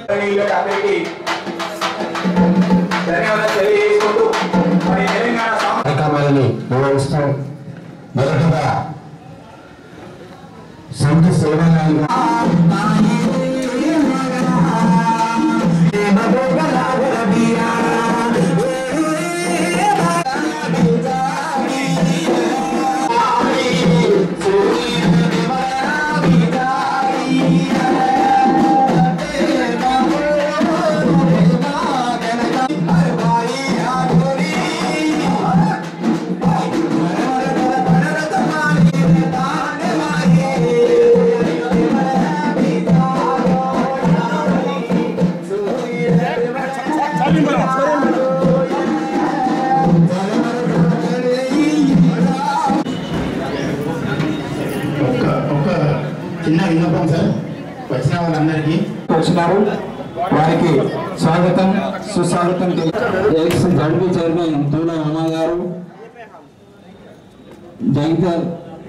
వీళ్ళకి అందరికీ ధన్యవాదాలు తెలియజేసుకుంటూ మరి తెలంగాణ సాంస్కృతిక కార్యక్రమాలని నిర్వహిస్తూ మొదటగా సంత సేవలను ఒక ఒక చిన్న విన్నపం సార్ వచ్చిన వాళ్ళందరికీ వచ్చినారు వారికి స్వాగతం సుస్వాగతం ex ZP chairman Tula Uma గారు జగిత్యాల్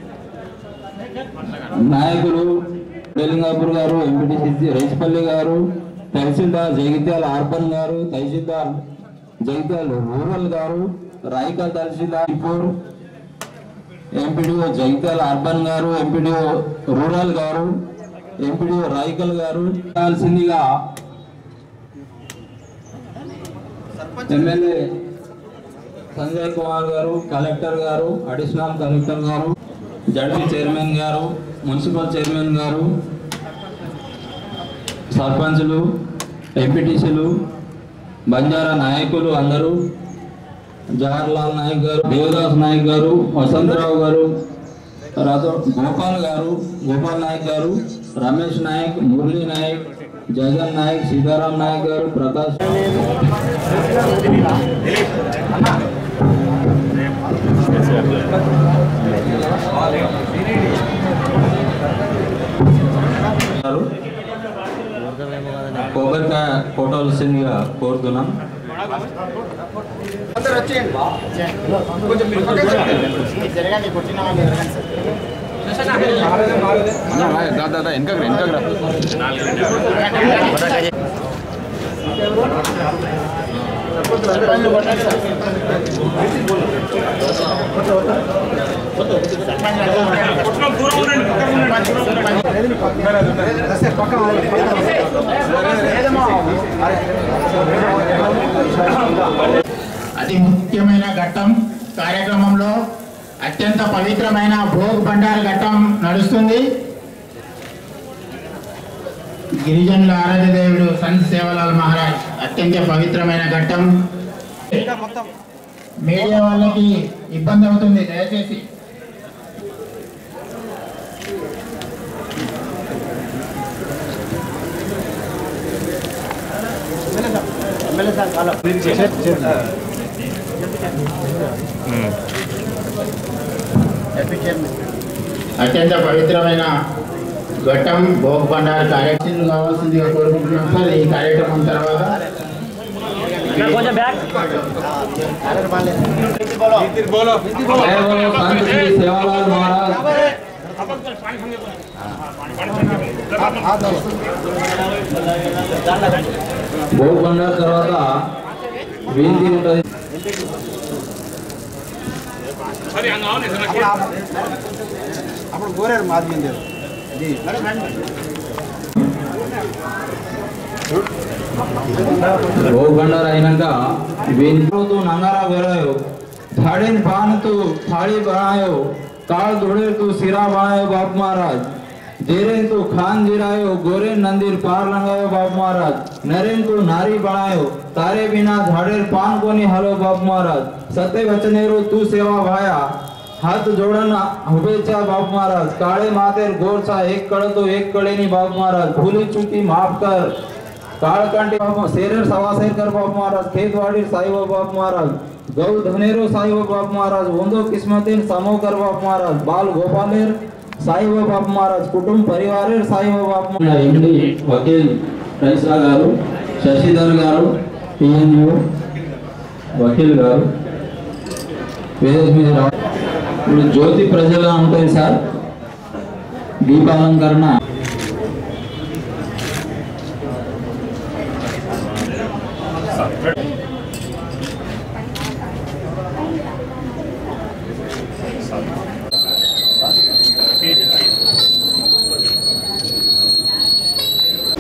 నాయకులు డెలింగాపూర్ గారు ఎంపీటీసీ రేచిపల్లి గారు తహసీల్దార్ జగిత్యాల అర్బన్ గారు తహసీల్దార్ జగిత్యాల రూరల్ గారు రాయికల్ తహసీల్దార్ ఇప్పుడు ఎంపీడీఓ జగిత్యాల అర్బన్ గారు ఎంపీడీఓ రూరల్ గారు ఎంపీడీఓ రాయికల్ గారు కావాల్సిందిగా ఎమ్మెల్యే సంజయ్ కుమార్ గారు కలెక్టర్ గారు అడిషనల్ కలెక్టర్ గారు జడ్పీ చైర్మన్ గారు మున్సిపల్ చైర్మన్ గారు సర్పంచులు ఎంపీటీసీలు బంజారా నాయకులు అందరూ జవహర్లాల్ నాయక్ గారు దేవదాస్ నాయక్ గారు వసంతరావు గారు తర్వాత గోపాల్ గారు గోపాల్ నాయక్ గారు రమేష్ నాయక్ మురళీ నాయక్ జగన్ నాయక్ సీతారాం నాయక్ గారు ప్రకాష్ గారు కొబ్బరికాయ ఫోటోలు సిందిగా కోరుతున్నాం జరగండి కూర్చున్న వాళ్ళు జరగండి సార్ సర్పంచ్లు కొట్టండి సార్. అతి ముఖ్యమైన ఘట్టం కార్యక్రమంలో అత్యంత పవిత్రమైన భోగ్ బండార్ ఘట్టం నడుస్తుంది గిరిజనుల ఆరాధ్య దేవుడు సంత్ సేవలాల్ మహారాజ్ అత్యంత పవిత్రమైన ఘట్టం మీడియా వాళ్ళకి ఇబ్బంది అవుతుంది దయచేసి అత్యంత పవిత్రమైన ఘట్టం భోగ్ బండార్ కార్యక్రమం కావాల్సిందిగా కోరుకుంటున్నాం సార్ ఈ కార్యక్రమం తర్వాత జై బోలో సంత్ శ్రీ సేవాలాల్ మహారాజ్ భోగ్ బండార్ తర్వాత వీంతి ఉంటుంది भोग भंडार అయినాక वेंद्रो तो नंगारा गरायो थाड़ेन पान तो थाली बनायो काल धोड़े तो सिरा बनायो बाप महाराज जेरेन तो खान जिरायो गोरे नंदीर पार लंगायो बाप महाराज नरेन तो नारी बनायो तारे बिना झाड़ेर पान कोनी हलो बाप महाराज सत्य वचनेरो तू सेवा भाया हाथ जोड़न शुभेच्छा बाप महाराज काळे मातेर गोरचा एक कळ तो एक कळेनी बाप महाराज भूली चुकी माफ कर काळकांडी बाप शेरेर सवासेकर बाप महाराज खेतवाडी साईबाबा बाप महाराज गौ धनेरो साईबाबा बाप महाराज ओंदो किस्मतीन समोकर बाप महाराज बाल गोपालेर సాయిబాబా బాబు మహారాజ్ కుటుంబ పరివారే సాయిబాబా బాబు ఎండి వకీల్ రైసా గారు శశిధర్ గారు పిఎన్యు వకీల్ గారు వేదిక మీద రా- ఇప్పుడు జ్యోతి ప్రజల ఉంటుంది సార్ దీపాలంకరణ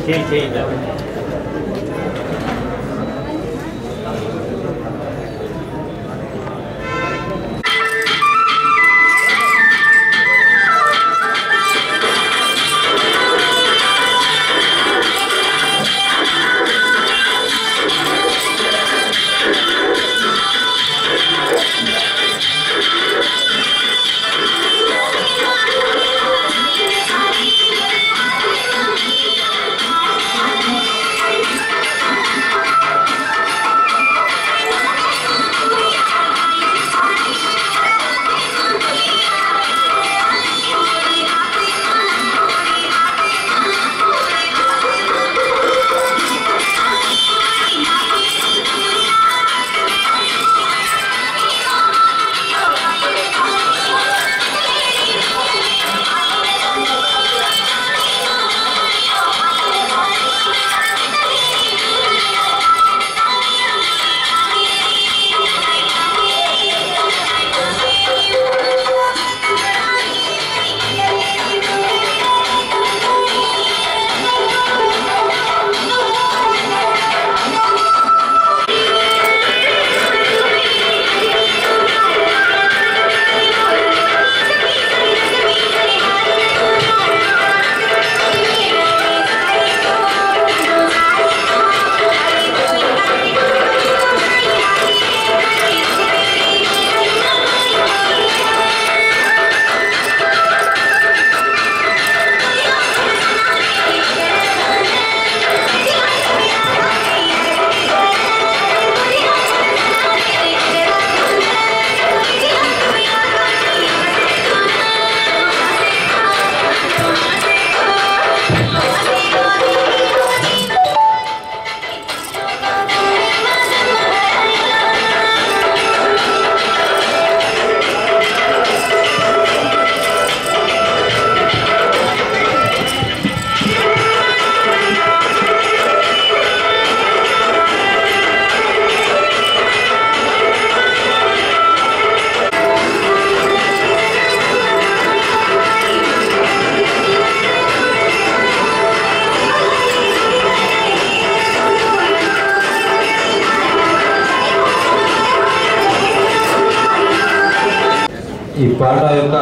ఈ పాట యొక్క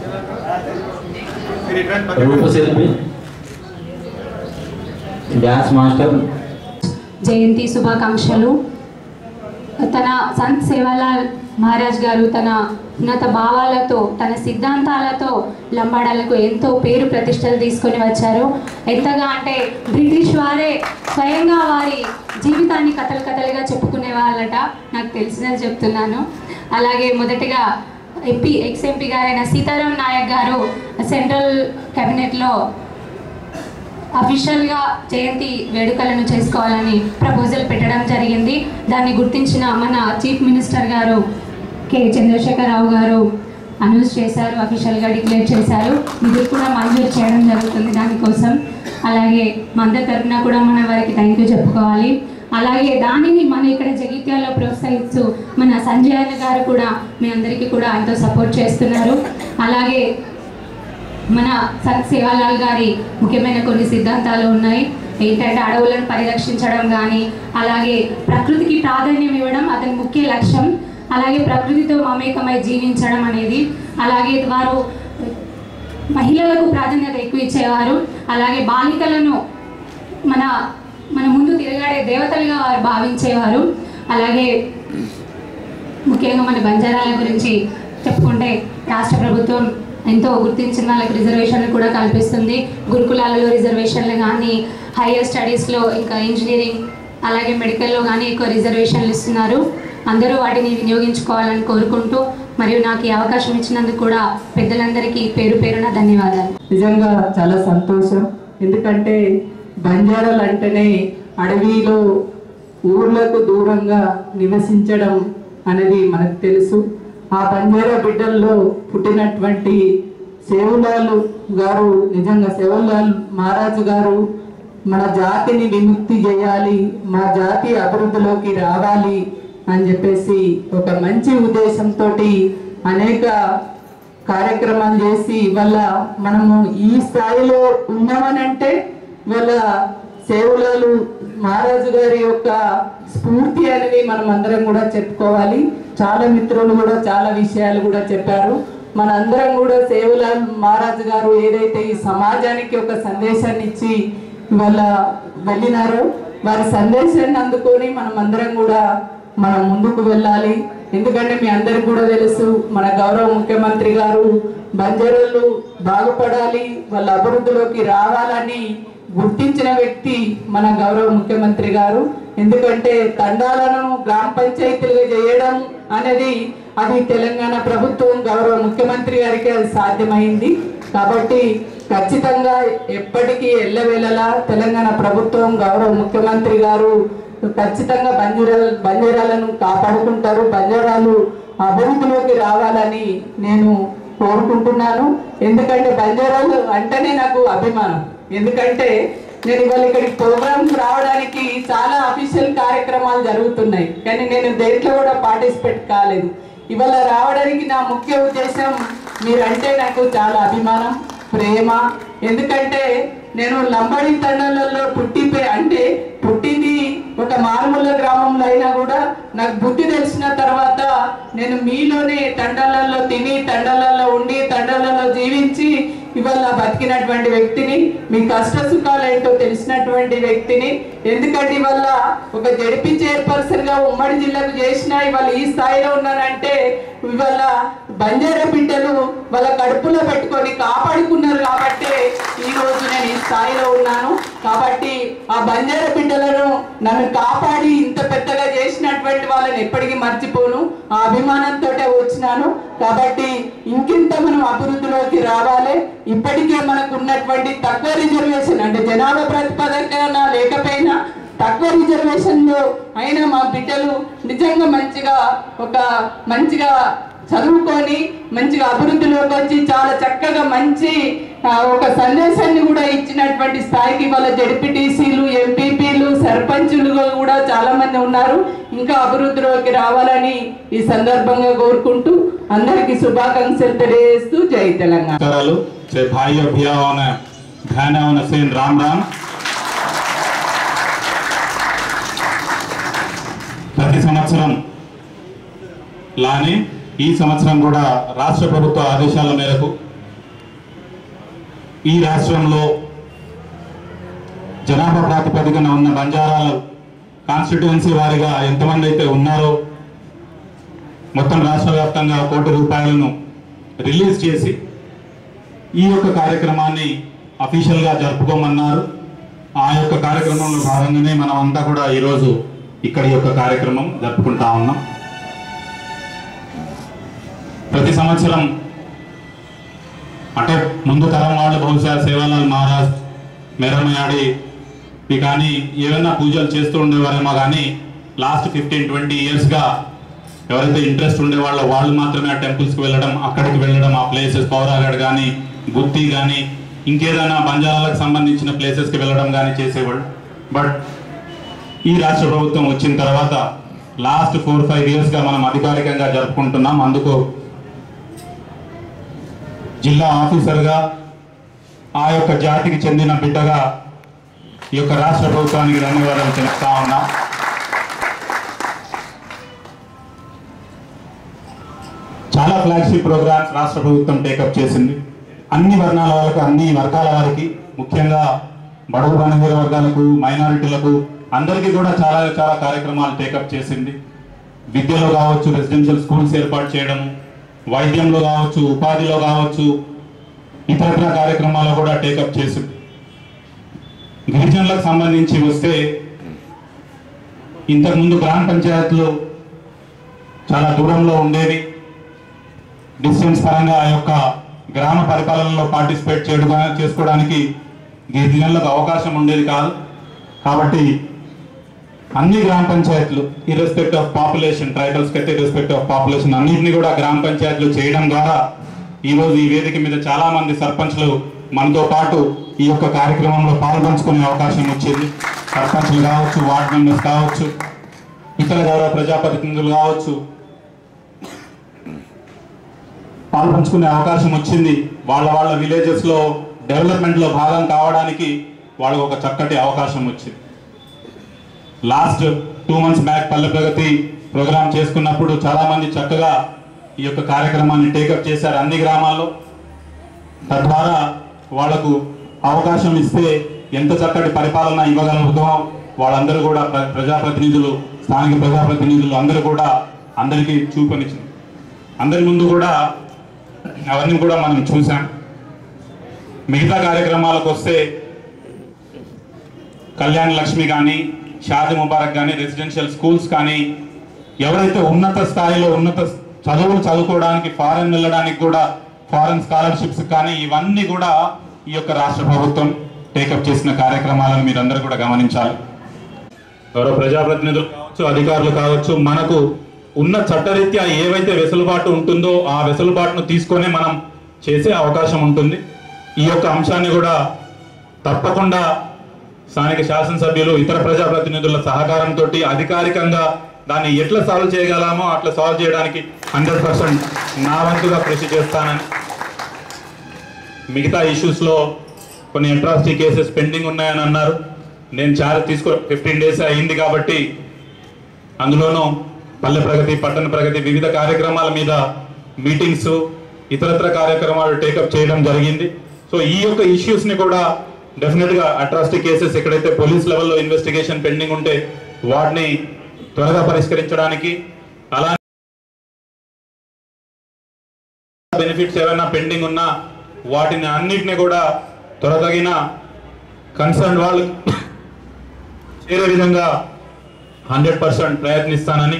రూపశిల్పి డ్యాన్స్ మాస్టర్ జయంతి శుభాకాంక్షలు తన సంత్ సేవాలాల్ మహారాజ్ గారు తన ఉన్నత భావాలతో తన సిద్ధాంతాలతో లంబాడాలకు ఎంతో పేరు ప్రతిష్టలు తీసుకొని వచ్చారు ఎంతగా అంటే బ్రిటిష్ వారే స్వయంగా వారి జీవితాన్ని కథలు కథలుగా చెప్పుకునే వాళ్ళట నాకు తెలిసినది చెప్తున్నాను అలాగే మొదటిగా ఎంపీ ఎక్స్ ఎంపీ గారైన సీతారాం నాయక్ గారు సెంట్రల్ కేబినెట్లో అఫీషియల్గా జయంతి వేడుకలను చేసుకోవాలని ప్రపోజల్ పెట్టడం జరిగింది దాన్ని గుర్తించిన మన చీఫ్ మినిస్టర్ గారు కె చంద్రశేఖరరావు గారు అనౌన్స్ చేశారు అఫీషియల్గా డిక్లేర్ చేశారు నిధులు కూడా మంజూరు చేయడం జరుగుతుంది దానికోసం అలాగే మా అందరి తరఫున కూడా మనం వారికి థ్యాంక్ యూ చెప్పుకోవాలి అలాగే దానిని మన ఇక్కడ జగిత్యాల్లో ప్రోత్సహిస్తూ మన సంజయ్ అన్న గారు కూడా మీ అందరికీ కూడా ఎంతో సపోర్ట్ చేస్తున్నారు అలాగే మన సత్ సేవాలాల్ గారి ముఖ్యమైన కొన్ని సిద్ధాంతాలు ఉన్నాయి ఏంటంటే అడవులను పరిరక్షించడం కానీ అలాగే ప్రకృతికి ప్రాధాన్యం ఇవ్వడం అతని ముఖ్య లక్ష్యం అలాగే ప్రకృతితో మమేకమై జీవించడం అనేది అలాగే వారు మహిళలకు ప్రాధాన్యత ఎక్కువ ఇచ్చేవారు అలాగే బాలికలను మన మన ముందు తిరగాడే దేవతలుగా వారు భావించేవారు అలాగే ముఖ్యంగా మన బంజారాల గురించి చెప్పుకుంటే రాష్ట్ర ప్రభుత్వం ఎంతో గుర్తించిన వాళ్ళకి రిజర్వేషన్లు కూడా కల్పిస్తుంది గురుకులాలలో రిజర్వేషన్లు కానీ హైయర్ స్టడీస్లో ఇంకా ఇంజనీరింగ్ అలాగే మెడికల్లో కానీ ఎక్కువ రిజర్వేషన్లు ఇస్తున్నారు అందరూ వాటిని వినియోగించుకోవాలని కోరుకుంటూ మరియు నాకు ఈ అవకాశం ఇచ్చినందుకు కూడా పెద్దలందరికీ పేరు పేరున ధన్యవాదాలు నిజంగా చాలా సంతోషం ఎందుకంటే బంజారాలు అంటేనే అడవిలో ఊర్లకు దూరంగా నివసించడం అనేది మనకు తెలుసు ఆ బంజారా బిడ్డల్లో పుట్టినటువంటి సేవులాలు గారు నిజంగా సేవలాల్ మహారాజు గారు మన జాతిని విముక్తి చేయాలి మా జాతి అభివృద్ధిలోకి రావాలి అని చెప్పేసి ఒక మంచి ఉద్దేశంతో అనేక కార్యక్రమాలు చేసి ఇవాళ మనము ఈ స్థాయిలో ఉన్నామనంటే ఇవాళ సేవలాలు మహారాజు గారి యొక్క స్ఫూర్తి అనేది మనం అందరం కూడా చెప్పుకోవాలి చాలా మిత్రులు కూడా చాలా విషయాలు కూడా చెప్పారు మనందరం కూడా సేవలాల్ మహారాజు గారు ఏదైతే ఈ సమాజానికి ఒక సందేశాన్ని ఇచ్చి ఇవాళ వెళ్ళినారో వారి సందేశాన్ని అందుకొని మనం అందరం కూడా మనం ముందుకు వెళ్ళాలి ఎందుకంటే మీ అందరికి కూడా తెలుసు మన గౌరవ ముఖ్యమంత్రి గారు బంజారాలు బాగుపడాలి వాళ్ళ అభివృద్ధిలోకి రావాలని గుర్తించిన వ్యక్తి మన గౌరవ ముఖ్యమంత్రి గారు ఎందుకంటే తండాలను గ్రామ పంచాయతీలుగా చేయడం అనేది అది తెలంగాణ ప్రభుత్వం గౌరవ ముఖ్యమంత్రి గారికి అది సాధ్యమైంది కాబట్టి ఖచ్చితంగా ఎప్పటికీ ఎల్లవేళలా తెలంగాణ ప్రభుత్వం గౌరవ ముఖ్యమంత్రి గారు ఖచ్చితంగా బంజారా బంజారాలను కాపాడుకుంటారు బంజారాలు అభివృద్ధిలోకి రావాలని నేను కోరుకుంటున్నాను ఎందుకంటే బంజారాలు అంటేనే నాకు అభిమానం ఎందుకంటే నేను ఇవాళ ఇక్కడికి ప్రోగ్రామ్స్ రావడానికి చాలా అఫీషియల్ కార్యక్రమాలు జరుగుతున్నాయి కానీ నేను దేంట్లో కూడా పార్టిసిపేట్ కాలేదు ఇవాళ రావడానికి నా ముఖ్య ఉద్దేశం మీరంటే నాకు చాలా అభిమానం ప్రేమ ఎందుకంటే నేను లంబడి తండలలో పుట్టిపోయి అంటే పుట్టింది ఒక మారుమూల గ్రామంలో అయినా కూడా నాకు బుద్ధి తెలిసిన తర్వాత నేను మీలోనే తండలలో తిని తండలలో ఉండి తండలలో జీవించి ఇవాళ బతికినటువంటి వ్యక్తిని మీ కష్ట సుఖాలు ఏంటో తెలిసినటువంటి వ్యక్తిని ఎందుకంటే ఇవాళ ఒక జడిపి చైర్పర్సన్ గా ఉమ్మడి జిల్లాకు చేసిన ఇవాళ ఈ స్థాయిలో ఉన్నానంటే ఇవాళ బంజారా బిడ్డలు వాళ్ళ కడుపులో పెట్టుకొని కాపాడుకున్నారు కాబట్టి ఈ రోజు నేను ఈ స్థాయిలో ఉన్నాను కాబట్టి ఆ బంజారా బిడ్డలను నన్ను కాపాడి ఇంత పెద్దగా చేసినటువంటి వాళ్ళని ఎప్పటికీ మర్చిపోను ఆ అభిమానంతో వచ్చినాను కాబట్టి ఇంకింత మనం అభివృద్ధిలోకి రావాలి ఇప్పటికే మనకు ఉన్నటువంటి తక్కువ రిజర్వేషన్ అంటే జనాభా ప్రాతిపదికన లేకపోయినా తక్కువ రిజర్వేషన్ లో అయినా మా బిడ్డలు నిజంగా మంచిగా ఒక మంచిగా చదువుకొని మంచిగా అభివృద్ధిలోకి వచ్చి చాలా చక్కగా మంచి ఆ, ఒక సందేశాన్ని కూడా ఇచ్చినటువంటి స్థాయికి వాళ్ళ జడ్పీటీసీలు ఎంపీపీలు సర్పంచులు కూడా చాలా మంది ఉన్నారు ఇంకా అభివృద్ధిలోకి రావాలని ఈ సందర్భంగా కోరుకుంటూ అందరికీ శుభాకాంక్షలు తెలియజేస్తూ జై తెలంగాణ నమస్కారాలు से भाई और भैया ने बहन ने से राम राम ప్రతి సంవత్సరం లానే ఈ సంవత్సరం కూడా రాష్ట్ర ప్రభుత్వ ఆదేశాల మేరకు ఈ రాష్ట్రంలో జనాభా ప్రాతిపదికన ఉన్న బంజారాలు కాన్స్టిట్యుయెన్సీ వారిగా ఎంతమంది అయితే ఉన్నారో మొత్తం రాష్ట్ర వ్యాప్తంగా కోటి రూపాయలను రిలీజ్ చేసి ఈ యొక్క కార్యక్రమాన్ని అఫీషియల్గా జరుపుకోమన్నారు ఆ యొక్క కార్యక్రమంలో భాగంగానే మనం అంతా కూడా ఈరోజు ఇక్కడ ఈ యొక్క కార్యక్రమం జరుపుకుంటా ఉన్నాం ప్రతి సంవత్సరం అంటే ముందు తరం వాళ్ళు బహుశా సేవాలాల్ మహారాజ్ మెరమయాడి ఇవి కానీ ఏమైనా పూజలు చేస్తూ ఉండేవారేమో కానీ లాస్ట్ ఫిఫ్టీన్ ట్వంటీ ఇయర్స్గా ఎవరైతే ఇంట్రెస్ట్ ఉండేవాళ్ళో వాళ్ళు మాత్రమే ఆ టెంపుల్స్కి వెళ్ళడం అక్కడికి వెళ్ళడం ఆ ప్లేసెస్ పౌరాగఢ్ కానీ గుత్తి కానీ ఇంకేదైనా బంజారాలకు సంబంధించిన ప్లేసెస్కి వెళ్ళడం కానీ చేసేవాళ్ళు బట్ ఈ రాష్ట్ర ప్రభుత్వం వచ్చిన తర్వాత లాస్ట్ ఫోర్ ఫైవ్ ఇయర్స్గా మనం అధికారికంగా జరుపుకుంటున్నాం అందుకు జిల్లా ఆఫీసర్గా ఆ యొక్క జాతికి చెందిన బిడ్డగా ఈ యొక్క రాష్ట్ర ప్రభుత్వానికి ధన్యవాదాలు తెలుపుతా ఉన్నా చాలా ఫ్లాగ్షిప్ ప్రోగ్రామ్స్ రాష్ట్ర ప్రభుత్వం టేకప్ చేసింది అన్ని వర్ణాల వాళ్ళకు అన్ని వర్గాల వారికి ముఖ్యంగా బడుగు బలహీన వర్గాలకు మైనారిటీలకు అందరికీ కూడా చాలా చాలా కార్యక్రమాలు టేకప్ చేసింది విద్యలో కావచ్చు రెసిడెన్షియల్ స్కూల్స్ ఏర్పాటు చేయడం వైద్యంలో కావచ్చు ఉపాధిలో కావచ్చు ఇతరత్ర కార్యక్రమాలు కూడా టేకప్ చేసింది గిరిజనులకు సంబంధించి వస్తే ఇంతకుముందు గ్రామ పంచాయతీలు చాలా దూరంలో ఉండేవి డిస్టెన్స్ పరంగా ఆ యొక్క గ్రామ పరిపాలనలో పార్టిసిపేట్ చేయడం చేసుకోవడానికి గిరిజనులకు అవకాశం ఉండేది కాదు కాబట్టి అన్ని గ్రామ పంచాయతీలు ఇర్రెస్పెక్ట్ ఆఫ్ పాపులేషన్ ట్రైబల్స్కి అయితే ఇర్రెస్పెక్ట్ ఆఫ్ పాపులేషన్ అన్నింటినీ కూడా గ్రామ పంచాయతీలు చేయడం ద్వారా ఈరోజు ఈ వేదిక మీద చాలా మంది సర్పంచ్లు మనతో పాటు ఈ యొక్క కార్యక్రమంలో పాల్పంచుకునే అవకాశం వచ్చింది సర్పంచ్లు కావచ్చు వార్డు మెంబర్స్ కావచ్చు ఇతర గౌరవ ప్రజాప్రతినిధులు కావచ్చు పాల్పంచుకునే అవకాశం వచ్చింది వాళ్ళ వాళ్ళ విలేజెస్ లో డెవలప్మెంట్ లో భాగం కావడానికి వాళ్ళకు ఒక చక్కటి అవకాశం వచ్చింది లాస్ట్ టూ మంత్స్ బ్యాక్ పల్లె ప్రగతి ప్రోగ్రామ్ చేసుకున్నప్పుడు చాలా మంది చక్కగా ఈ యొక్క కార్యక్రమాన్ని టేకప్ చేశారు అన్ని గ్రామాల్లో తద్వారా వాళ్లకు అవకాశం ఇస్తే ఎంత చక్కటి పరిపాలన ఇవ్వగలుగుతామో వాళ్ళందరూ కూడా ప్ర- ప్రజాప్రతినిధులు స్థానిక ప్రజాప్రతినిధులు అందరూ కూడా అందరికీ చూపనిచ్చింది అందరి ముందు కూడా అవన్నీ కూడా మనం చూసాం మిగతా కార్యక్రమాలకు వస్తే కళ్యాణ్ లక్ష్మి కానీ షాది ముబారక్ కానీ రెసిడెన్షియల్ స్కూల్స్ కానీ ఎవరైతే ఉన్నత స్థాయిలో ఉన్నత చదువులు చదువుకోవడానికి ఫారెన్ వెళ్ళడానికి కూడా ఫారెన్ స్కాలర్షిప్స్ కానీ ఇవన్నీ కూడా ఈ యొక్క రాష్ట్ర ప్రభుత్వం టేకప్ చేసిన కార్యక్రమాలను మీరందరూ కూడా గమనించాలి ఎవరో ప్రజాప్రతినిధులు కావచ్చు అధికారులు కావచ్చు మనకు ఉన్న చట్టరీత్యా ఏవైతే వెసులుబాటు ఉంటుందో ఆ వెసులుబాటును తీసుకొని మనం చేసే అవకాశం ఉంటుంది ఈ యొక్క అంశాన్ని కూడా తప్పకుండా స్థానిక శాసనసభ్యులు ఇతర ప్రజాప్రతినిధుల సహకారంతో అధికారికంగా దాన్ని ఎట్లా సాల్వ్ చేయగలమో అట్లా సాల్వ్ చేయడానికి హండ్రెడ్ పర్సెంట్ నా వంతుగా కృషి చేస్తానని మిగతా ఇష్యూస్లో కొన్ని అట్రాసిటీ కేసెస్ పెండింగ్ ఉన్నాయని అన్నారు నేను చార్జ్ తీసుకో ఫిఫ్టీన్ డేస్ అయింది కాబట్టి అందులోనూ పల్లె ప్రగతి పట్టణ ప్రగతి వివిధ కార్యక్రమాల మీద మీటింగ్స్ ఇతరత్ర కార్యక్రమాలు టేకప్ చేయడం జరిగింది సో ఈ యొక్క ఇష్యూస్ ని కూడా డెఫినెట్ గా అట్రాసిటీ కేసెస్ ఎక్కడైతే పోలీస్ లెవెల్లో ఇన్వెస్టిగేషన్ పెండింగ్ ఉంటే వాటిని త్వరగా పరిష్కరించడానికి అలా బెనిఫిట్స్ ఏమైనా పెండింగ్ ఉన్నా వాటిని అన్నిటిని కూడా త్వరతగిన కన్సర్న్ వాళ్ళు చేరే విధంగా హండ్రెడ్ పర్సెంట్ ప్రయత్నిస్తానని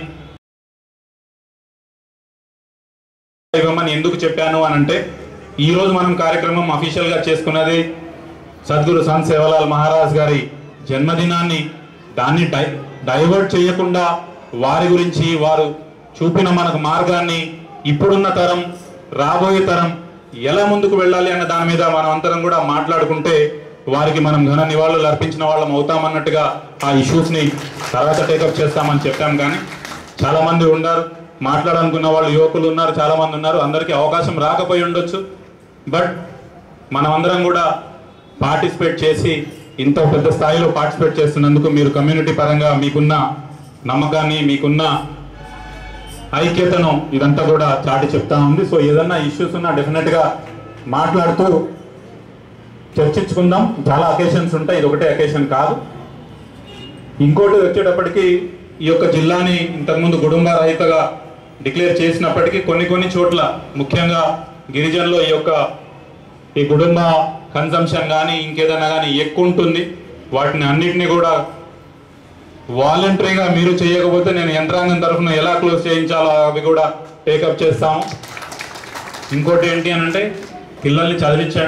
ఇవ్వమని ఎందుకు చెప్పాను అని అంటే ఈ రోజు మనం కార్యక్రమం అఫీషియల్ గా చేసుకున్నది సద్గురు సంత్ సేవలాల్ మహారాజ్ గారి జన్మదినాన్ని దాన్ని డై డైవర్ట్ చేయకుండా వారి గురించి వారు చూపిన మనకు మార్గాన్ని ఇప్పుడున్న తరం రాబోయే తరం ఎలా ముందుకు వెళ్ళాలి అన్న దాని మీద మనం అందరం కూడా మాట్లాడుకుంటే వారికి మనం ఘన నివాళులు అర్పించిన వాళ్ళం అవుతామన్నట్టుగా ఆ ఇష్యూస్ ని తర్వాత టేకప్ చేస్తామని చెప్పాం కానీ చాలా మంది ఉన్నారు మాట్లాడాలనుకున్న వాళ్ళు యువకులు ఉన్నారు చాలా మంది ఉన్నారు అందరికీ అవకాశం రాకపోయి ఉండొచ్చు బట్ మనమందరం కూడా పార్టిసిపేట్ చేసి ఇంత పెద్ద స్థాయిలో పార్టిసిపేట్ చేస్తున్నందుకు మీరు కమ్యూనిటీ పరంగా మీకున్న నమ్మకాన్ని మీకున్న ఐక్యతను ఇదంతా కూడా చాటి చెప్తా ఉంది సో ఏదన్నా ఇష్యూస్ ఉన్నా డెఫినెట్ గా మాట్లాడుతూ చర్చించుకుందాం చాలా అకేషన్స్ ఉంటాయి ఇది ఒకటే అకేషన్ కాదు ఇంకోటి వచ్చేటప్పటికి ఈ యొక్క జిల్లాని ఇంతకుముందు కుటుంబ రహితగా డిక్లేర్ చేసినప్పటికీ కొన్ని కొన్ని చోట్ల ముఖ్యంగా గిరిజనులో ఈ యొక్క ఈ కుటుంబ కన్సంప్షన్ కానీ ఇంకేదైనా కానీ ఎక్కువ ఉంటుంది వాటిని అన్నిటినీ కూడా వాలంటరీగా మీరు చేయకపోతే నేను యంత్రాంగం తరఫున ఎలా క్లోజ్ చేయించాలో అవి కూడా టేకప్ చేస్తాము ఇంకోటి ఏంటి అని అంటే పిల్లల్ని చదివించండి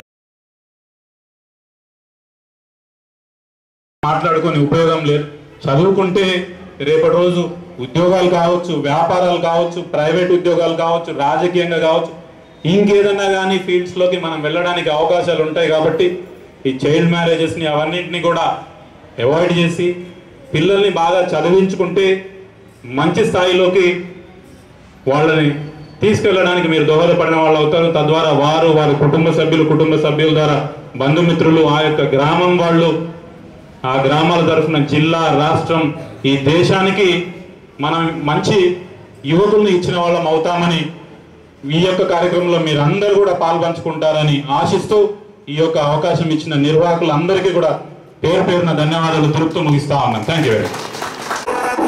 మాట్లాడుకొని ఉపయోగం లేదు చదువుకుంటే రేపటి రోజు ఉద్యోగాలు కావచ్చు వ్యాపారాలు కావచ్చు ప్రైవేట్ ఉద్యోగాలు కావచ్చు రాజకీయంగా కావచ్చు ఇంకేదన్నా కానీ ఫీల్డ్స్ లోకి మనం వెళ్ళడానికి అవకాశాలు ఉంటాయి కాబట్టి ఈ చైల్డ్ మ్యారేజెస్ ని అవన్నింటినీ కూడా అవాయిడ్ చేసి పిల్లల్ని బాగా చదివించుకుంటే మంచి స్థాయిలోకి వాళ్ళని తీసుకెళ్ళడానికి మీరు దోహదపడిన వాళ్ళు అవుతారు తద్వారా వారు వారి కుటుంబ సభ్యులు కుటుంబ సభ్యుల ద్వారా బంధుమిత్రులు ఆ యొక్క గ్రామం వాళ్ళు ఆ గ్రామాల తరఫున జిల్లా రాష్ట్రం ఈ దేశానికి మనం మంచి యువకుల్ని ఇచ్చిన వాళ్ళం అవుతామని ఈ యొక్క కార్యక్రమంలో మీరు అందరూ కూడా పాల్పంచుకుంటారని ఆశిస్తూ ఈ యొక్క అవకాశం ఇచ్చిన నిర్వాహకులందరికీ కూడా పేరు పేరున ధన్యవాదాలు తెలుపుతూ ముగిస్తా ఉన్నాను thank you very much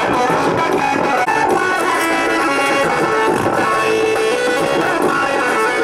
Thank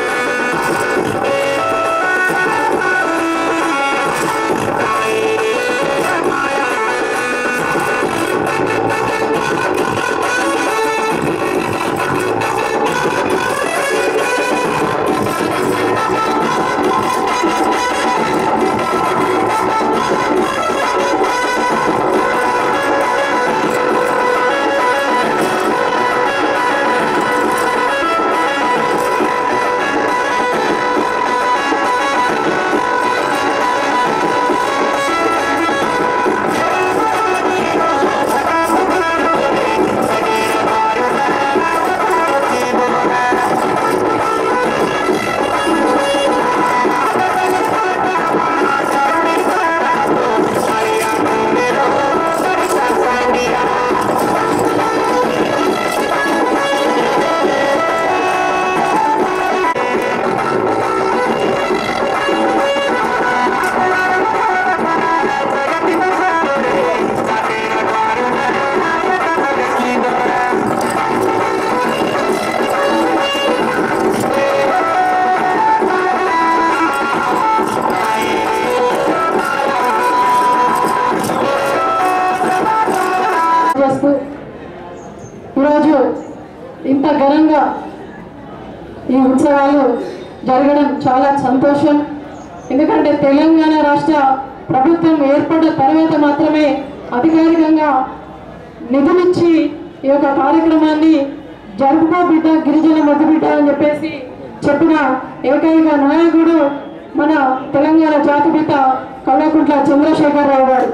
ఘనంగా ఈ ఉత్సవాలు జరగడం చాలా సంతోషం ఎందుకంటే తెలంగాణ రాష్ట్ర ప్రభుత్వం ఏర్పడిన తర్వాత మాత్రమే అధికారికంగా నిధులిచ్చి ఈ యొక్క కార్యక్రమాన్ని జరుపుకో బిడ్డ గిరిజన మధ్య బిడ్డ అని చెప్పేసి చెప్పిన ఏకైక నాయకుడు మన తెలంగాణ జాతిపిత కల్వకుంట్ల చంద్రశేఖరరావు గారు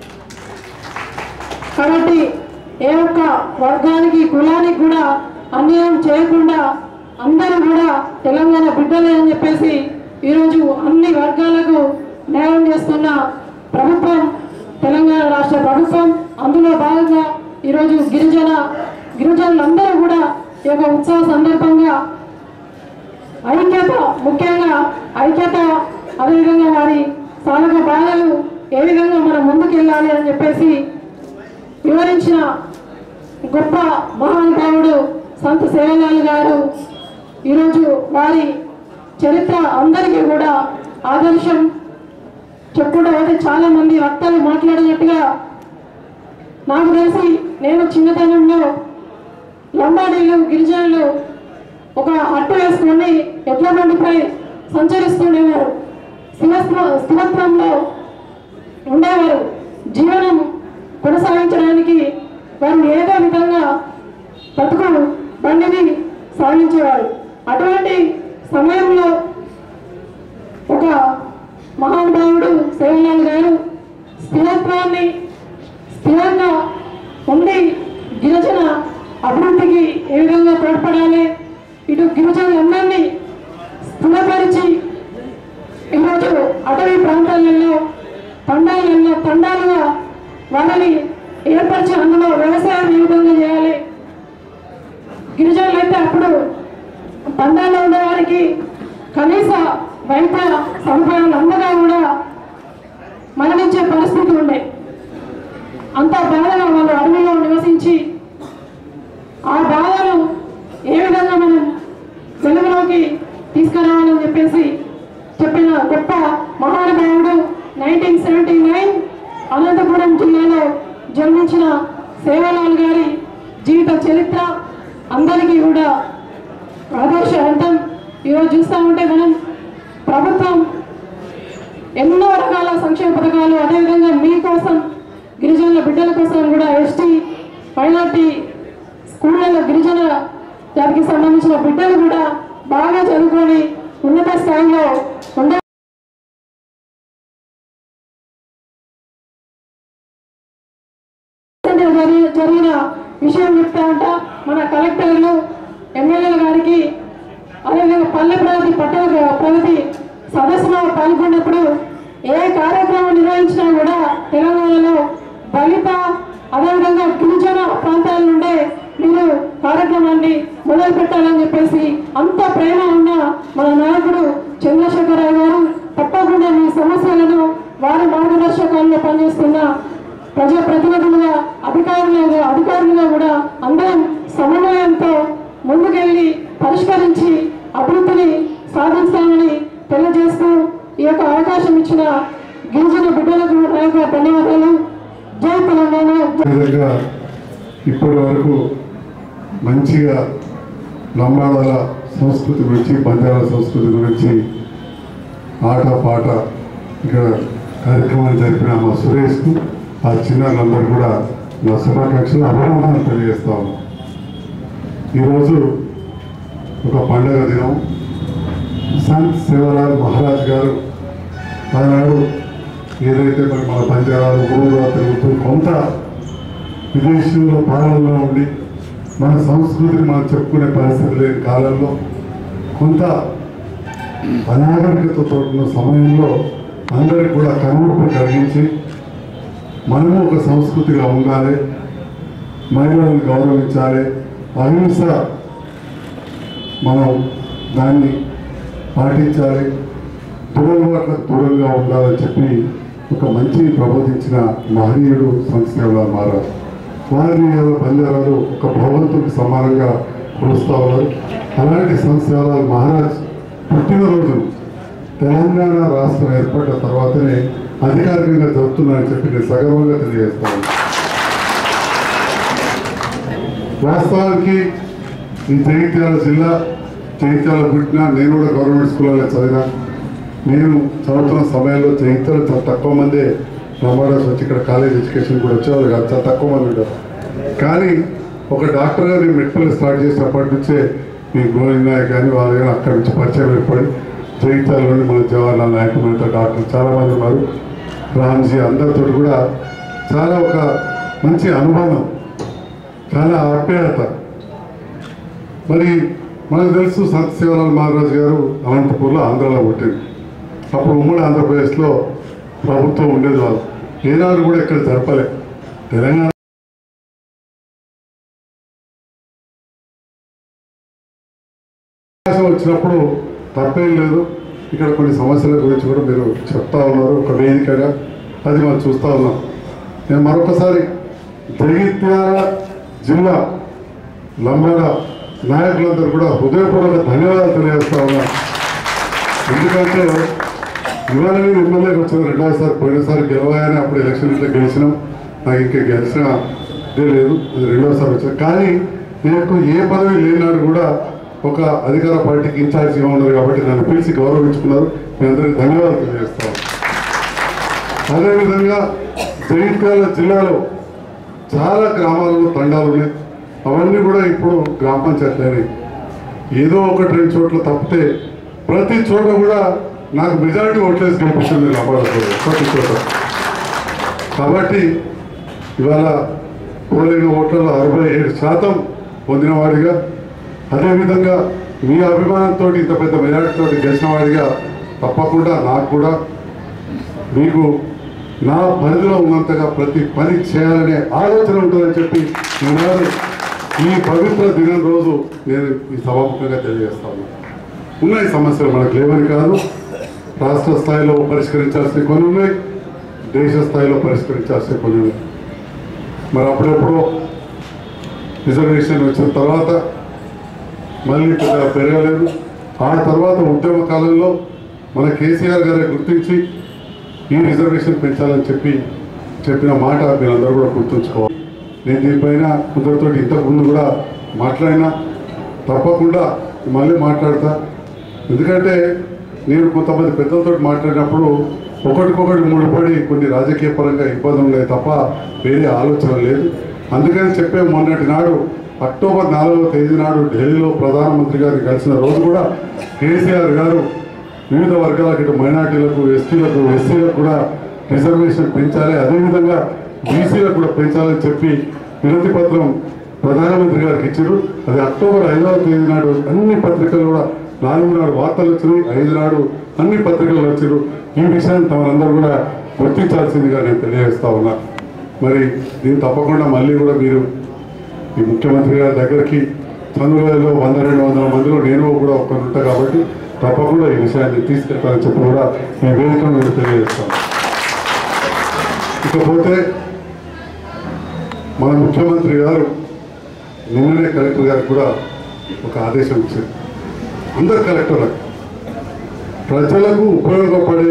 కాబట్టి ఏ ఒక్క వర్గానికి కులానికి కూడా అన్యాయం చేయకుండా అందరూ కూడా తెలంగాణ బిడ్డలే అని చెప్పేసి ఈరోజు అన్ని వర్గాలకు న్యాయం చేస్తున్న ప్రభుత్వం తెలంగాణ రాష్ట్ర ప్రభుత్వం అందులో భాగంగా ఈరోజు గిరిజన గిరిజనులందరూ కూడా ఈ యొక్క ఉత్సవ సందర్భంగా ఐక్యత ముఖ్యంగా ఐక్యత అదేవిధంగా వారి సాధక బాధలు ఏ విధంగా మనం ముందుకెళ్ళాలి అని చెప్పేసి వివరించిన గొప్ప మహానుభావుడు సంత సేవలాల్ గారు ఈరోజు వారి చరిత్ర అందరికీ కూడా ఆదర్శం చెప్పుకుంటూ అయితే చాలా మంది వక్తలు మాట్లాడినట్టుగా నాకు తెలిసి నేను చిన్నతనంలో లంబాడీలు గిరిజనులు ఒక అట్టు వేసుకొని ఎడ్ల బండిపై సంచరిస్తుండేవారు స్థిరత్వ స్థిరత్వంలో ఉండేవారు జీవనం కొనసాగించడానికి వారు ఏదో విధంగా బతుకు బండిని సాగించేవారు అటువంటి సమయంలో ఒక మహానుభావుడు సేవలాల్ గారు స్థిరత్వాన్ని స్థిరంగా ఉండి గిరిజన అభివృద్ధికి ఏ విధంగా తోడ్పడాలి ఇటు గిరిజనులందరినీ స్థిరపరిచి ఈరోజు అటవీ ప్రాంతాలలో తండాలలో తండాలుగా వాళ్ళని ఏర్పరిచి అందులో వ్యవసాయం ఏ విధంగా చేయాలి గిరిజనులు అయితే అప్పుడు తండాల్లో ఉండేవారికి కనీస వైద్య సదుపాయాలు అందగా కూడా మరణించే పరిస్థితి ఉండే అంత బాధగా వాళ్ళు అడవిలో నివసించి ఆ బాధను ఏ విధంగా మనం వెలుగులోకి తీసుకురావాలని చెప్పేసి చెప్పిన గొప్ప మహానుభావుడు నైన్టీన్ సెవెంటీ నైన్ అనంతపురం జిల్లాలో జన్మించిన సేవలాల్ గారి జీవిత చరిత్ర అందరికీ కూడా ఆదర్శవంతం ఈరోజు చూస్తూ ఉంటే మనం ప్రభుత్వం ఎన్నో రకాల సంక్షేమ పథకాలు అదేవిధంగా మీకోసం గిరిజనుల బిడ్డల కోసం కూడా ఎస్టీ మైనార్టీ స్కూళ్ళలో గిరిజన జాతికి సంబంధించిన బిడ్డలు కూడా బాగా చదువుకొని ఉన్నత స్థాయిలో ఉండ జరి- జరిగిన విషయం చెప్తా అంట మన కలెక్టర్లు ఎమ్మెల్యేల గారికి అదేవిధంగా పల్లె ప్రగతి పట్టణ ప్రగతి సదస్సులో పాల్గొన్నప్పుడు ఏ కార్యక్రమం నిర్వహించినా కూడా తెలంగాణలో దళిత అదేవిధంగా గిరిజన ప్రాంతాల నుండే మీరు కార్యక్రమాన్ని మొదలు పెట్టాలని చెప్పేసి అంత ప్రేమ ఉన్న మన నాయకుడు చంద్రశేఖరరావు గారు తప్పకుండా మీ సమస్యలను వారి మార్గదర్శకాల్లో పనిచేస్తున్న ప్రజా ప్రతినిధులుగా అధికారులుగా అధికారులుగా కూడా అందరం సమన్వయంతో ముందుకెళ్ళి పరిష్కరించి అభివృద్ధిని సాధిస్తామని తెలియజేస్తూ ఈ యొక్క అవకాశం ఇచ్చిన గిరిజన బిడ్డలకు నా యొక్క ధన్యవాదాలు జై తెలంగాణ జై విధంగా ఇప్పటి వరకు మంచిగా లంబాడాల సంస్కృతి గురించి బంజారా సంస్కృతి గురించి ఆట పాట ఇక్కడ కార్యక్రమాన్ని జరిపిన మా సురేష్కు ఆ చిన్నారులందరూ కూడా నా శుభాకాంక్షలు అభినందనలు తెలియజేస్తా ఉన్నాం ఈరోజు ఒక పండగ దినం సంత్ సేవలాల్ మహారాజ్ గారు ఆనాడు ఏదైతే మరి మన పంజాబ్ ఊరుగా తిరుగుతూ కొంత విదేశీయుల పాలనలో ఉండి మన సంస్కృతిని మనం చెప్పుకునే పరిస్థితి లేని కాలంలో కొంత అనాగరికతతో ఉన్న సమయంలో అందరికి కూడా కనుమూపు కలిగించి మనము ఒక సంస్కృతిగా ఉండాలి మహిళలను గౌరవించాలి అహింస మనం దాన్ని పాటించాలి దురలవాట్లకు దూరంగా ఉండాలని చెప్పి ఒక మంచి ప్రబోధించిన మహనీయుడు సంస్థల మారారు వారిని ఏదో బంజారాలు ఒక భగవంతుడికి సమానంగా కొలుస్తూ ఉన్నారు అలాంటి సంస్థల మహారాజ్ పుట్టినరోజు తెలంగాణ రాష్ట్రం ఏర్పడిన తర్వాతనే అధికారికంగా జరుపుతున్నారని చెప్పి నేను సగర్వంగా తెలియజేస్తాను వాస్తవానికి ఈ జగిత్యాల జిల్లా జగిత్యాల పుట్టిన నేను కూడా గవర్నమెంట్ స్కూల్లో చదివినా నేను చదువుతున్న సమయంలో జగిత్యాల చాలా తక్కువ మందే నమ్మడాల్సి వచ్చి ఇక్కడ కాలేజ్ ఎడ్యుకేషన్ కూడా వచ్చేవాళ్ళు కాదు చాలా తక్కువ మంది ఉంటారు కానీ ఒక డాక్టర్గా నేను మెడికల్ స్టార్ట్ చేసినప్పటి నుంచే మీ గోవింద్ నాయక్ కానీ వాళ్ళు కానీ అక్కడి నుంచి పరిచయం ఏర్పడి జగిత్యాలలోని మన జవహర్లాల్ నాయక్ మిగతా డాక్టర్లు చాలామంది ఉన్నారు రామ్జీ అందరితో కూడా చాలా ఒక మంచి అనుబంధం చాలా ఆప్యాయత మరి మనకు తెలుసు సంత శివలాల్ మహారాజ్ గారు అనంతపూర్లో ఆంధ్రాలో పుట్టింది అప్పుడు ఉమ్మడి ఆంధ్రప్రదేశ్లో ప్రభుత్వం ఉండేది వాళ్ళు ఏనాడు కూడా ఇక్కడ జరపలే తెలంగాణ అవకాశం వచ్చినప్పుడు తప్పేం లేదు ఇక్కడ కొన్ని సమస్యల గురించి కూడా మీరు చెప్తా ఉన్నారు ఒక వేదికగా అది మనం చూస్తూ ఉన్నాం నేను మరొకసారి జగిత్యాల జిల్లా లంబాడ నాయకులందరూ కూడా హృదయపూర్వక ధన్యవాదాలు తెలియజేస్తా ఉన్నాను ఎందుకంటే ఇవాళ నేను ఎమ్మెల్యేకి వచ్చిన రెండోసారి పోయినసారి గెలవాయని అప్పుడు ఎలక్షన్ ఇట్లా గెలిచినాం నాకు ఇంకా గెలిచిన ఇదే లేదు ఇది రెండోసారి వచ్చాను కానీ నాకు ఏ పదవి లేనాడు కూడా ఒక అధికార పార్టీకి ఇన్ఛార్జిగా ఉన్నారు కాబట్టి నన్ను పిలిచి గౌరవించుకున్నారు మీ అందరికీ ధన్యవాదాలు తెలియజేస్తాను అదేవిధంగా జగిత్యాల జిల్లాలో చాలా గ్రామాలలో తండాలు ఉన్నాయి అవన్నీ కూడా ఇప్పుడు గ్రామ పంచాయతీలు అయినాయి ఏదో ఒకటి రెండు చోట్ల తప్పితే ప్రతి చోట కూడా నాకు మెజారిటీ ఓట్లేసి గెలిపించింది కాపాడుకోవాలి ప్రతి చోట కాబట్టి ఇవాళ పోలిన ఓట్లలో అరవై ఏడు శాతం పొందిన వాడిగా అదేవిధంగా మీ అభిమానంతో ఇంత పెద్ద మెజారిటీతో గెలిచిన వాడిగా తప్పకుండా నాకు కూడా మీకు నా పరిధిలో ఉన్నంతగా ప్రతి పని చేయాలనే ఆలోచన ఉంటుందని చెప్పి ఈనాడు ఈ పవిత్ర దినం రోజు నేను ఈ సభాముఖంగా తెలియజేస్తాను ఉన్నాయి సమస్యలు మనకు లేవని కాదు రాష్ట్ర స్థాయిలో పరిష్కరించాల్సిన కొన్ని ఉన్నాయి దేశ స్థాయిలో పరిష్కరించాల్సిన కొన్ని ఉన్నాయి మరి అప్పుడెప్పుడు రిజర్వేషన్ వచ్చిన తర్వాత మళ్ళీ పెద్దగా పెరగలేదు ఆ తర్వాత ఉద్యమ కాలంలో మన కేసీఆర్ గారే గుర్తించి ఈ రిజర్వేషన్ పెంచాలని చెప్పి చెప్పిన మాట మీరందరూ కూడా గుర్తుంచుకోవాలి నేను దీనిపైన కొందరితో ఇంతకుముందు కూడా మాట్లాడినా తప్పకుండా మళ్ళీ మాట్లాడతా ఎందుకంటే నేను కొంతమంది పెద్దలతో మాట్లాడినప్పుడు ఒకటికొకటి ముడిపడి కొన్ని రాజకీయ పరంగా ఇబ్బందులు ఉన్నాయి తప్ప వేరే ఆలోచన లేదు అందుకని చెప్పే మొన్నటి నాడు అక్టోబర్ నాలుగవ తేదీ నాడు ఢిల్లీలో ప్రధానమంత్రి గారిని కలిసిన రోజు కూడా కేసీఆర్ గారు వివిధ వర్గాలకు ఇటు మైనార్టీలకు ఎస్టీలకు ఎస్సీలకు కూడా రిజర్వేషన్ పెంచాలి అదేవిధంగా బీసీలకు కూడా పెంచాలని చెప్పి వినతి పత్రం ప్రధానమంత్రి గారికి ఇచ్చారు అది అక్టోబర్ ఐదవ తేదీ నాడు అన్ని పత్రికలు కూడా నాలుగు నాడు వార్తలు వచ్చినాయి ఐదు నాడు అన్ని పత్రికలు వచ్చారు ఈ విషయాన్ని తమరందరూ కూడా గుర్తించాల్సిందిగా నేను తెలియజేస్తా ఉన్నా మరి దీన్ని తప్పకుండా మళ్ళీ కూడా మీరు ఈ ముఖ్యమంత్రి గారి దగ్గరికి చంద్రబాబులో వంద రెండు వందల మందిలో నేను కూడా ఒక్కరు ఉంటా కాబట్టి తప్పకుండా ఈ విషయాన్ని తీసుకెళ్తానని చెప్పి కూడా ఈ వేదిక నేను తెలియజేస్తాను ఇకపోతే మన ముఖ్యమంత్రి గారు నిన్ననే కలెక్టర్ గారికి కూడా ఒక ఆదేశం ఇచ్చారు అందరు కలెక్టర్లకు ప్రజలకు ఉపయోగపడే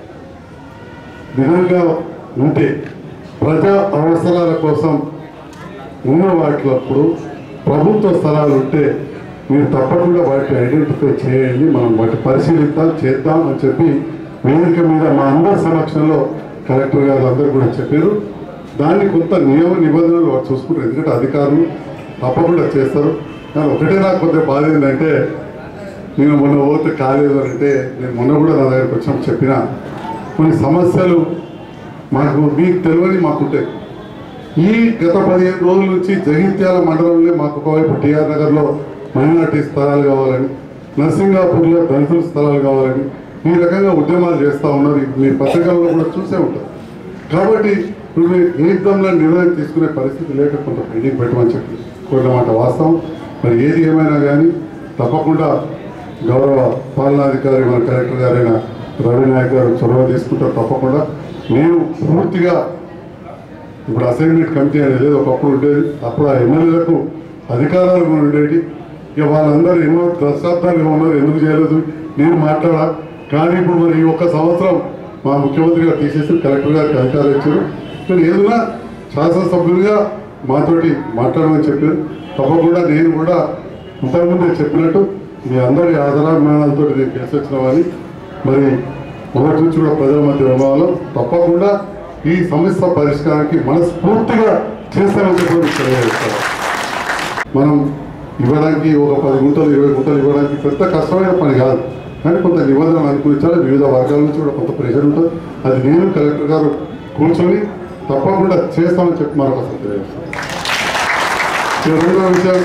విధంగా ఉంటే ప్రజా అవసరాల కోసం ఉన్న వాటిలప్పుడు ప్రభుత్వ స్థలాలు ఉంటే మీరు తప్పకుండా వాటిని ఐడెంటిఫై చేయండి మనం వాటి పరిశీలిద్దాం చేద్దాం అని చెప్పి వేదిక మీద మా అందరి సమక్షంలో కలెక్టర్ గారు అందరూ కూడా చెప్పారు దాన్ని కొంత నియమ నిబంధనలు వారు చూసుకుంటారు ఎందుకంటే అధికారులు తప్పకుండా చేస్తారు కానీ ఒకటే నాకు కొద్దిగా బాధ ఏంటంటే నేను మొన్న పోతే కాలేదు అని అంటే నేను మొన్న కూడా నా దగ్గరకు వచ్చినప్పుడు చెప్పిన కొన్ని సమస్యలు మాకు మీకు తెలియని మాకుంటాయి ఈ గత పదిహేను రోజుల నుంచి జగిత్యాల మండలంలో మాకు ఒకవైపు టీఆర్ నగర్లో మైనార్టీ స్థలాలు కావాలని నర్సింగాపూర్లో దళితుల స్థలాలు కావాలని ఈ రకంగా ఉద్యమాలు చేస్తూ ఉన్నారు ఇది మీ పత్రికల్లో కూడా చూసే ఉంటారు కాబట్టి ఇప్పుడు మీరు ఏకదంలో నిర్ణయం తీసుకునే పరిస్థితి లేక కొంత పెండింగ్ పెట్టమని చెప్పి కోరిన మాట వాస్తవం మరి ఏది ఏమైనా కానీ తప్పకుండా గౌరవ పాలనాధికారి మన కలెక్టర్ గారైన రవి నాయక్ గారు చొరవ తీసుకుంటారు తప్పకుండా నేను పూర్తిగా ఇప్పుడు అసైన్మెంట్ కమిటీ అనేది లేదు ఒకప్పుడు ఉండేది అప్పుడు ఆ ఎమ్మెల్యేలకు అధికారాలు కూడా ఉండేవి ఇక వాళ్ళందరూ ఎన్నో దశాబ్దాలుగా ఉన్నారు ఎందుకు చేయలేదు నేను మాట్లాడా కానీ ఇప్పుడు మరి ఈ ఒక్క సంవత్సరం మా ముఖ్యమంత్రి గారు తీసేసి కలెక్టర్ గారికి అధికారం ఇచ్చారు నేను ఏదైనా శాసనసభ్యులుగా మాతోటి మాట్లాడమని చెప్పారు తప్పకుండా నేను కూడా ఇంతకుముందే చెప్పినట్టు మీ అందరి ఆదరాభిమానాలతో నేను కలిసి వచ్చినామని మరి మొదటి నుంచి కూడా ప్రజల మధ్య ఉన్నవాళ్ళు తప్పకుండా ఈ సమస్య పరిష్కారానికి మనస్ఫూర్తిగా చేస్తామని చెప్పి మీకు తెలియజేస్తాను మనం ఇవ్వడానికి ఒక పది గుంటలు ఇరవై గుంటలు ఇవ్వడానికి పెద్ద కష్టమైన పని కాదు కానీ కొంత నిబంధనలు అనుకూలించాలి వివిధ వర్గాల నుంచి కూడా కొంత ప్రెషర్ ఉంటుంది అది నేను కలెక్టర్ గారు కూర్చొని తప్పకుండా చేస్తామని చెప్పి మరొకసారి తెలియజేస్తాను ఇక రెండవ విషయం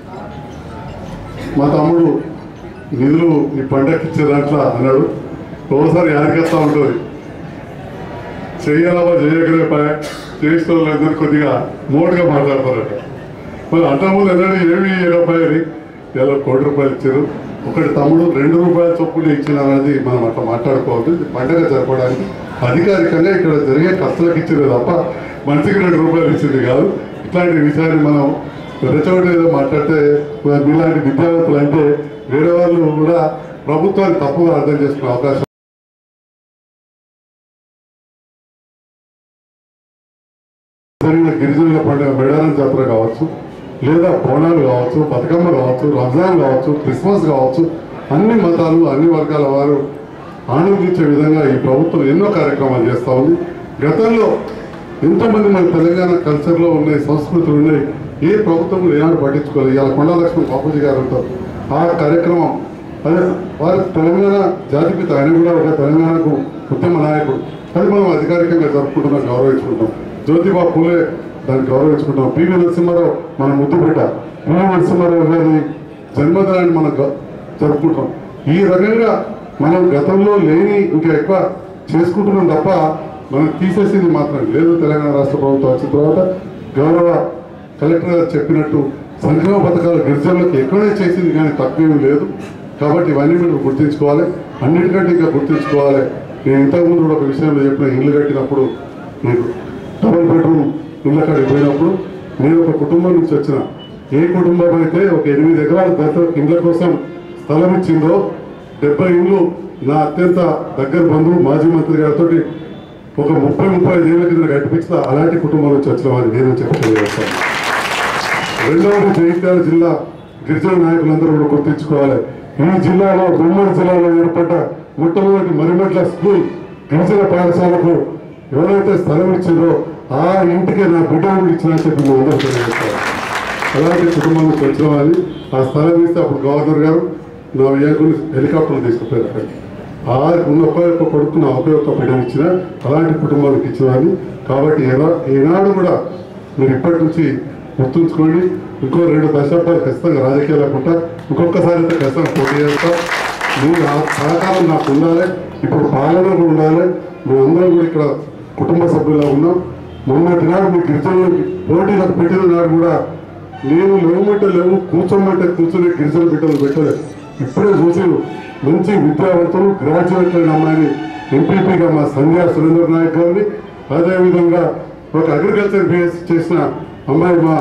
మా తమ్ముడు నిధులు ఈ పండగకి ఇచ్చే దాంట్లో అన్నాడు ఒకసారి యాదకేస్తా ఉంటుంది చెయ్యాలా చేయగలిగిపోయా చేసిన వాళ్ళందరూ కొద్దిగా మోటుగా మాట్లాడతారట మరి అంతకుముందు ఎన్నడూ ఏమి ఇవ్వకపోయారు ఇలా కోటి రూపాయలు ఇచ్చారు ఒకటి తమ్ముడు రెండు రూపాయల చొప్పున ఇచ్చిన అనేది మనం అట్లా మాట్లాడుకోవద్దు ఇది పండగ జరపడానికి అధికారికంగా ఇక్కడ జరిగే ఖర్చులకు ఇచ్చింది తప్ప మనిషికి రెండు రూపాయలు ఇచ్చింది కాదు ఇట్లాంటి విషయాన్ని మనం రెచ్చగొట్టి ఏదో మాట్లాడితే మరి మీలాంటి విద్యావంతులు అంటే వేరే వాళ్ళు కూడా ప్రభుత్వాన్ని తప్పుగా అర్థం చేసుకునే అవకాశం జరిగిన గిరిజనుల పండుగ మేడారం జాతర కావచ్చు లేదా బోనాలు కావచ్చు బతుకమ్మ కావచ్చు రంజాన్ కావచ్చు క్రిస్మస్ కావచ్చు అన్ని మతాలు అన్ని వర్గాల వారు ఆనందించే విధంగా ఈ ప్రభుత్వం ఎన్నో కార్యక్రమాలు చేస్తూ ఉంది గతంలో ఎంతోమంది మన తెలంగాణ కల్చర్లో ఉన్నాయి సంస్కృతులు ఉన్నాయి ఏ ప్రభుత్వం ఏనాడు పట్టించుకోలేదు ఇలా కొండా లక్ష్మణ్ బాపూజీ గారు ఉంటారు ఆ కార్యక్రమం అదే వారు తెలంగాణ జాతిపిత ఆయన కూడా ఒక తెలంగాణకు ఉద్యమ నాయకుడు అది మనం అధికారికంగా జరుపుకుంటున్నాం గౌరవించుకుంటాం జ్యోతిబా పూలే దాన్ని గౌరవించుకుంటాం పివి నరసింహారావు మన ముద్దు బిడ్డ పివి నరసింహారావు గారి జన్మదినాన్ని మనం గ- జరుపుకుంటాం ఈ రకంగా మనం గతంలో లేని ఇంకా ఎక్కువ చేసుకుంటున్నాం తప్ప మనం తీసేసింది మాత్రం లేదు తెలంగాణ రాష్ట్ర ప్రభుత్వం వచ్చిన తర్వాత గౌరవ కలెక్టర్ గారు చెప్పినట్టు సంక్షేమ పథకాలు గిరిజనులకు ఎక్కువనే చేసింది కానీ తక్కువేం లేదు కాబట్టి ఇవన్నీ మీరు గుర్తించుకోవాలి అన్నిటికంటే ఇంకా గుర్తించుకోవాలి నేను ఇంతకుముందు కూడా ఒక విషయంలో చెప్పిన ఇల్లు కట్టినప్పుడు మీకు డబుల్ బెడ్రూమ్ ఇళ్ళ కాడికి పోయినప్పుడు నేను ఒక కుటుంబం నుంచి వచ్చిన ఏ కుటుంబం అయితే ఒక ఎనిమిది ఎకరాల దత్త ఇండ్ల కోసం స్థలం ఇచ్చిందో డెబ్బై ఇండ్లు నా అత్యంత దగ్గర బంధువు మాజీ మంత్రి గారితో ఒక ముప్పై ముప్పై ఐదు ఏళ్ళ కింద కట్టిపించిన అలాంటి కుటుంబం నుంచి వచ్చిన వాడిని నేను చెప్పి తెలియజేస్తాను రెండవది జగిత్యాల జిల్లా గిరిజన నాయకులందరూ కూడా గుర్తించుకోవాలి ఈ జిల్లాలో గుమ్మడి జిల్లాలో ఏర్పడ్డ మొట్టమొదటి మరిమెట్ల స్కూల్ గిరిజన పాఠశాలకు ఎవరైతే స్థలం ఇచ్చిందో ఆ ఇంటికి నా బిడ్డను ఇచ్చినా చెప్పి మేము అందరూ తెలియజేస్తాం అలాంటి కుటుంబం నుంచి వచ్చిన వాళ్ళు ఆ స్థలం ఇస్తే అప్పుడు గవర్నర్ గారు నా వియ్యకుని హెలికాప్టర్లు తీసుకుపోయారు అక్కడికి ఆ ఉన్న ఒక్క ఒక్క కొడుకు నా ఒకే ఒక్క బిడ్డను ఇచ్చిన అలాంటి కుటుంబానికి ఇచ్చినవాడిని కాబట్టి ఎలా ఏనాడు కూడా మీరు ఇప్పటి నుంచి గుర్తుంచుకోండి ఇంకో రెండు దశాబ్దాలు ఖచ్చితంగా రాజకీయాలు లేకుండా ఇంకొకసారి అయితే ఖచ్చితంగా పోటీ చేస్తా మీరు ఆ సహకారం నాకు ఉండాలి ఇప్పుడు పాలన కూడా ఉండాలి మేమందరం కూడా ఇక్కడ కుటుంబ సభ్యులా ఉన్నాం మొన్నటి నాడు మీ గిరిజనులు పోటీలకు పెట్టిన నాడు కూడా నేను లేవమంటే లేవు కూర్చోమంటే కూర్చొని గిరిజన బిడ్డలు పెట్టలేదు ఇప్పుడే చూసి మంచి విద్యావంతులు గ్రాడ్యుయేట్ అయిన అమ్మాయిని ఎంపీపీగా మా సంధ్యా సురేంద్ర నాయక్ గారిని అదేవిధంగా ఒక అగ్రికల్చర్ బిఎస్సీ చేసిన అమ్మాయి మా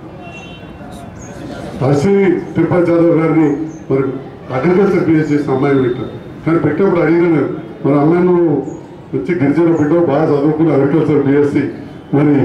అశ్విని తిరుపతి జాదవ్ గారిని మరి అగ్రికల్చర్ బిఎస్ చేసిన అమ్మాయిని పెట్టారు కానీ పెట్టినప్పుడు అడిగిన నేను మరి అమ్మాయి నువ్వు వచ్చి గిరిజన బిడ్డ బాగా చదువుకున్న అగ్రికల్చర్ బిఎస్సి మరి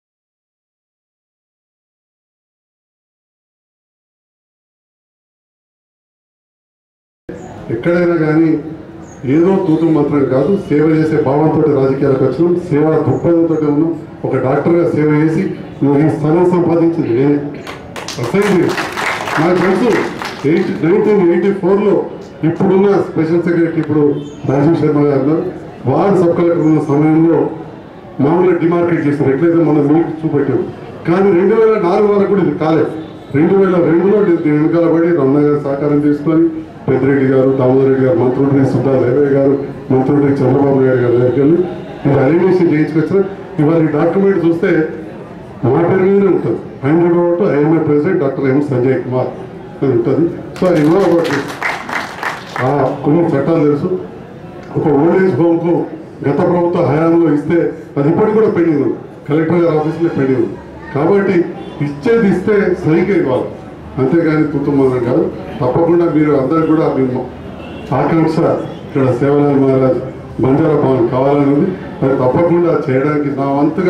ఎక్కడైనా కానీ ఏదో తూతు మాత్రం కాదు సేవ చేసే భావంతో రాజకీయాలకు వచ్చినాం సేవా దృక్పథంతో ఉన్నాం ఒక డాక్టర్గా సేవ చేసి నువ్వు ఈ స్థలం సంపాదించింది నేనే అసలు నాకు తెలుసు ఎయిట్ నైన్టీన్ ఎయిటీ ఫోర్లో ఇప్పుడున్న స్పెషల్ సెక్రటరీ ఇప్పుడు రాజీవ్ శర్మ గారు ఉన్నారు. వార్డ్ సబ్ కలెక్టర్ ఉన్న సమయంలో మామూలుగా డిమార్కెట్ చేశారు ఎట్లయితే మనం మీకు చూపెట్టాం కానీ రెండు వేల నాలుగు వరకు కూడా ఇది కాలేదు రెండు వేల రెండులో దీని వెనకాల పడి రమణ గారు సహకారం తీసుకొని పెద్దిరెడ్డి గారు దామోదర్ రెడ్డి గారు మంత్రుడి సుధా దేవయ్య గారు మంత్రుడి చంద్రబాబు నాయుడు గారి దగ్గరికి వెళ్ళి ఇది అలినేషన్ చేయించుకొచ్చిన ఇవాళ ఈ డాక్యుమెంట్ చూస్తే మా పేరు మీదనే ఉంటుంది hundred vote IMA president doctor M Sanjay Kumar అని ఉంటుంది so I know about this. ఆ కొన్ని చట్టాలు తెలుసు ఒక ఓల్డ్ ఏజ్ హోమ్కు గత ప్రభుత్వ హయాంలో ఇస్తే అది ఇప్పటికి కూడా పెండింగ్ ఉంది కలెక్టర్ గారి ఆఫీస్లో పెండింగ్ ఉంది కాబట్టి ఇచ్చేది ఇస్తే సరిగ్గా ఇవ్వాలి అంతేగాని కుటుంబం కాదు తప్పకుండా మీరు అందరు కూడా మీ ఆకాంక్ష ఇక్కడ సేవలాల్ మహారాజ్ బంజారా భవన్ కావాలని ఉంది అది తప్పకుండా చేయడానికి నా వంతుగా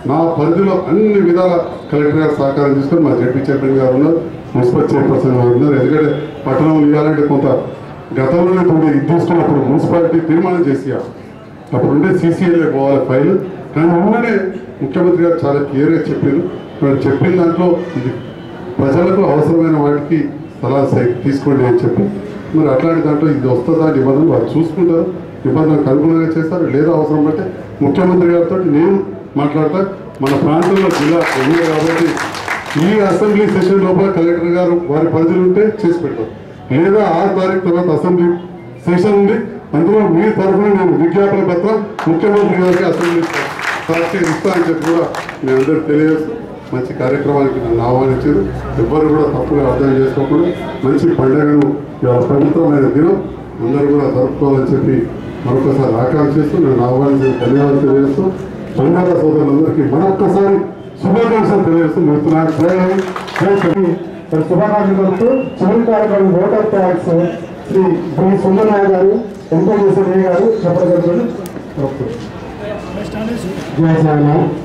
నా పరిధిలో అన్ని విధాల కలెక్టర్ గారు సహకారం తీసుకొని మా జడ్పీ చైర్మన్ గారు ఉన్నారు మున్సిపల్ చైర్పర్సన్ గారు ఉన్నారు ఎందుకంటే పట్టణంలో ఇవ్వాలంటే కొంత గతంలోనే కొంత ఇది తీసుకున్నప్పుడు మున్సిపాలిటీ తీర్మానం చేసి అప్పుడు ఉండే సీసీఎల్ఏ పోవాలి ఫైల్ కానీ మొన్ననే ముఖ్యమంత్రి గారు చాలా క్లియర్గా చెప్పారు మరి చెప్పిన దాంట్లో ఇది ప్రజలకు అవసరమైన వాటికి సలహా సై- తీసుకోండి అని చెప్పి మరి అట్లాంటి దాంట్లో ఇది వస్తుందా నిబంధనలు వారు చూసుకుంటారు నిబంధనలకు అనుగుణంగా చేస్తారు లేదా అవసరం బట్టి ముఖ్యమంత్రి గారితో నేను మాట్లాడతా మన ప్రాంతంలో జిల్లా ఉంది కాబట్టి ఈ అసెంబ్లీ సెషన్ లోపల కలెక్టర్ గారు వారి పరిధిలో ఉంటే చేసి పెడతారు లేదా ఆరు తారీఖు తర్వాత అసెంబ్లీ సెషన్ ఉంది అందులో మీ తరఫున నేను విజ్ఞాపన పత్రం ముఖ్యమంత్రి గారికి అసెంబ్లీ సాక్షి ఇస్తా అని చెప్పి కూడా మీ అందరికి తెలియజేస్తూ మంచి కార్యక్రమానికి నన్ను ఆహ్వానించారు ఎవ్వరు కూడా తప్పుగా అర్థం చేసుకోకుండా మంచి పండుగను ఇవాళ పవిత్రమైన దినం అందరూ కూడా జరుపుకోవాలని చెప్పి మరొకసారి ఆకాంక్షిస్తూ నన్ను ఆహ్వానించిన ధన్యవాదాలు తెలియజేస్తూ బంగాళ సోదరులందరికీ మరొక్కసారి శుభాకాంక్షలు తెలియజేస్తూ ముస్తున్నాను జై హింద్, జై శ్రీ మరి శుభాకాంక్షలు తెలుపుతూ చివరి కార్యక్రమం voter tax Shri B Sundara Rao గారు ఎంపీ గారు చెప్పగలుగుతారు జయ శ్రీరామ్